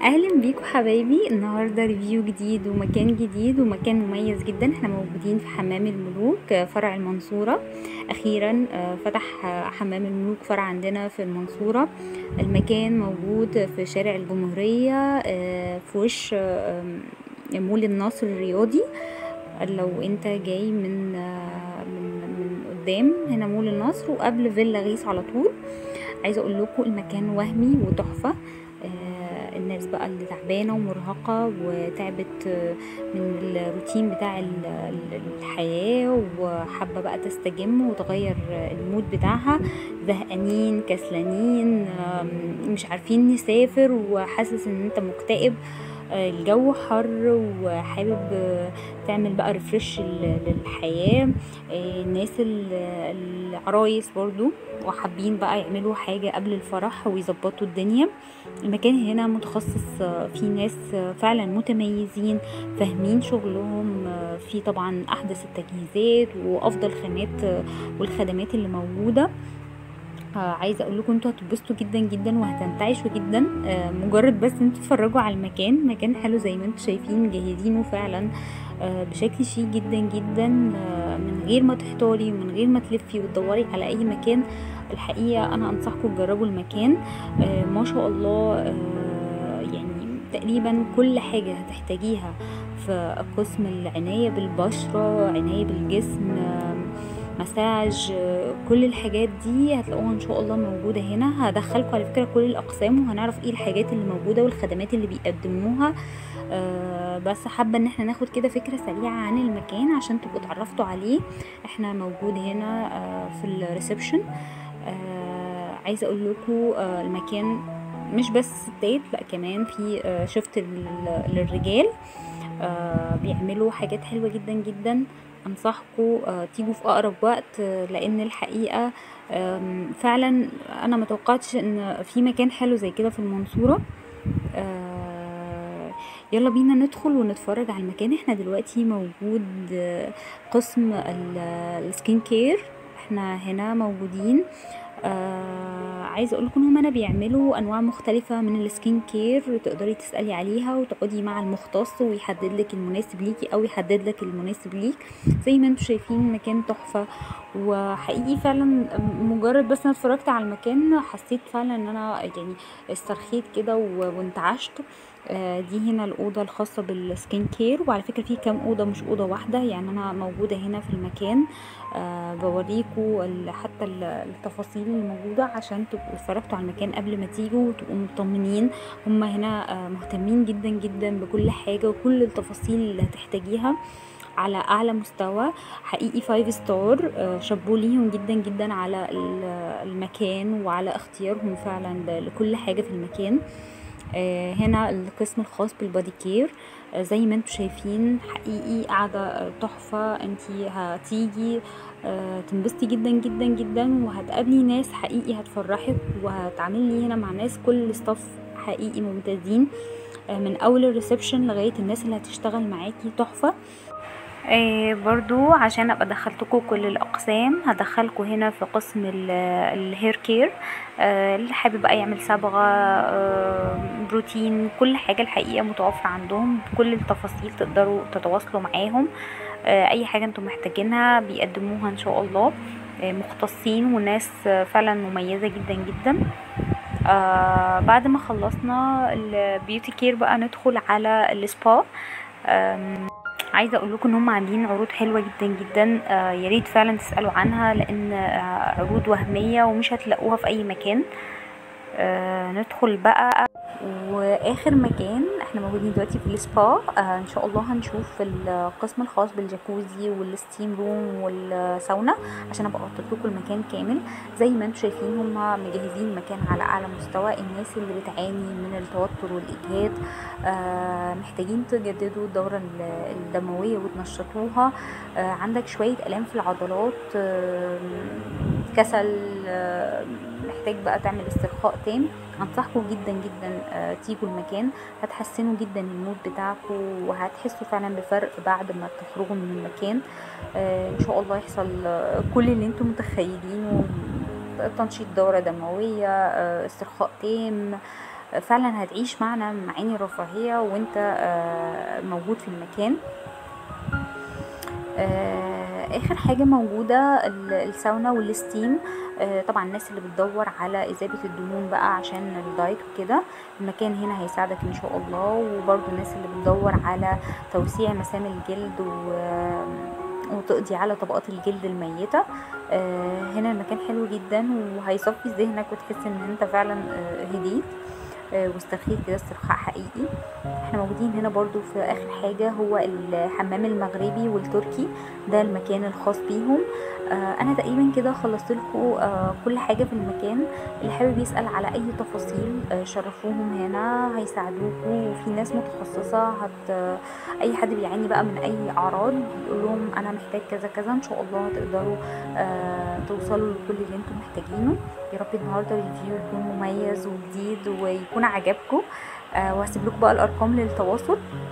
اهلا بيكم حبايبي النهارده ريفيو جديد ومكان جديد ومكان مميز جدا احنا موجودين في حمام الملوك فرع المنصوره اخيرا فتح حمام الملوك فرع عندنا في المنصوره المكان موجود في شارع الجمهوريه في وش مول الناصر الرياضي لو انت جاي من من من قدام هنا مول النصر وقبل فيلا غيث على طول عايزه اقول لكم المكان وهمي وتحفه الناس بقى اللي تعبانة ومرهقة وتعبت من الروتين بتاع الحياة وحابة بقى تستجم وتغير المود بتاعها زهقانين كسلانين مش عارفين نسافر وحاسس ان انت مكتئب الجو حر وحابب تعمل بقى ريفرش للحياة الناس العرايس برضو وحابين بقى يعملوا حاجة قبل الفرح ويظبطوا الدنيا المكان هنا متخصص فيه ناس فعلا متميزين فاهمين شغلهم في طبعا احدث التجهيزات وافضل خامات والخدمات اللي موجوده عايزه اقول لكم انتوا هتتبسطوا جدا جدا وهتنتعشوا جدا مجرد بس انتوا تتفرجوا على المكان مكان حلو زي ما انتوا شايفين مجهزينه فعلا بشكل شيك جدا جدا من غير ما تحتاري ومن غير ما تلفي وتدوري على اي مكان الحقيقه انا انصحكم تجربوا المكان ما شاء الله يعني تقريبا كل حاجه هتحتاجيها في قسم العنايه بالبشره عنايه بالجسم مساج كل الحاجات دي هتلاقوها ان شاء الله موجوده هنا هدخلكم على فكره كل الاقسام وهنعرف ايه الحاجات اللي موجوده والخدمات اللي بيقدموها آه بس حابه ان احنا ناخد كده فكره سريعه عن المكان عشان تبقوا اتعرفتوا عليه احنا موجود هنا آه في الريسبشن آه عايزه اقول لكم آه المكان مش بس ستات لا كمان في آه شفت للرجال آه بيعملوا حاجات حلوه جدا جدا انصحكم تيجوا في اقرب وقت لان الحقيقه فعلا انا متوقعتش ان في مكان حلو زي كده في المنصوره يلا بينا ندخل ونتفرج على المكان احنا دلوقتي موجود قسم السكين كير احنا هنا موجودين آه عايزه اقول لكم هم انا بيعملوا انواع مختلفه من السكين كير تقدري تسالي عليها وتقعدي مع المختص ويحدد لك المناسب ليكي او يحدد لك المناسب ليك زي ما انتم شايفين المكان تحفه وحقيقي فعلا مجرد بس انا اتفرجت على المكان حسيت فعلا ان انا يعني استرخيت كده وانتعشت آه دي هنا الأوضة الخاصة بالسكين كير وعلى فكرة في كام أوضة مش أوضة واحدة يعني أنا موجودة هنا في المكان آه بوريكوا حتى التفاصيل اللي موجودة عشان تبقوا اتفرجتوا على المكان قبل ما تيجوا وتبقوا مطمنين هما هنا آه مهتمين جدا جدا بكل حاجة وكل التفاصيل اللي هتحتاجيها على اعلى مستوى حقيقي فايف ستار شابوه ليهم جدا جدا على المكان وعلى اختيارهم فعلا لكل حاجه في المكان هنا القسم الخاص بالبادي كير زي ما انتم شايفين حقيقي قاعده تحفه انت هتيجي تنبسطي جدا جدا جدا وهتقابلي ناس حقيقي هتفرحك وهتعاملي هنا مع ناس كل ستاف حقيقي ممتازين من اول الريسبشن لغايه الناس اللي هتشتغل معاكي تحفه آه برضو عشان ابقى دخلتكم كل الاقسام هدخلكم هنا في قسم الهير كير آه اللي حابب بقى يعمل صبغه آه بروتين كل حاجه الحقيقه متوفره عندهم كل التفاصيل تقدروا تتواصلوا معاهم اي حاجه انتم محتاجينها بيقدموها ان شاء الله مختصين وناس فعلا مميزه جدا جدا آه بعد ما خلصنا البيوتي كير بقى ندخل على السبا عايزه اقول لكم ان هم عاملين عروض حلوه جدا جدا آه يا ريت فعلا تسالوا عنها لان آه عروض وهميه ومش هتلاقوها في اي مكان آه ندخل بقى واخر مكان احنا موجودين دلوقتي في السبا آه ان شاء الله هنشوف القسم الخاص بالجاكوزي والستيم روم والساونا عشان ابقى اغطيت لكم المكان كامل زي ما انتم شايفين هم مجهزين المكان على اعلى مستوى الناس اللي بتعاني من التوتر والاجهاد آه محتاجين تجددوا الدوره الدمويه وتنشطوها آه عندك شويه الام في العضلات آه كسل آه محتاج بقى تعمل استرخاء تام انصحكم جدا جدا آه تيجوا المكان هتحسنوا جدا المود بتاعكم وهتحسوا فعلا بفرق بعد ما تخرجوا من المكان آه ان شاء الله يحصل كل اللي انتم متخيلينه تنشيط دورة دموية استرخاء تام فعلا هتعيش معنا معاني الرفاهية وانت آه، موجود في المكان آه، اخر حاجة موجودة ال- الساونا والستيم آه، طبعا الناس اللي بتدور على اذابة الدهون بقى عشان الدايت وكده المكان هنا هيساعدك ان شاء الله وبرضو الناس اللي بتدور على توسيع مسام الجلد و وتقضي على طبقات الجلد الميتة آه، هنا المكان حلو جدا وهيصفي ذهنك وتحس ان انت فعلا آه، هديت آه، واسترخيت كده استرخاء حقيقي احنا موجودين هنا برضو في اخر حاجة هو الحمام المغربي والتركي ده المكان الخاص بيهم آه، انا تقريبا كده خلصت لكم كل حاجة في المكان اللي حابب يسأل على اي تفاصيل آه، شرفوهم هنا هيساعدوكوا وفي ناس متخصصة هت اي حد بيعاني بقى من اي اعراض يقول لهم انا محتاج كذا كذا ان شاء الله هتقدروا آه، توصلوا لكل اللي انتم محتاجينه يا رب النهارده الريفيو يكون مميز وجديد ويكون عجبكم آه، وهسيب لكم بقى الارقام للتواصل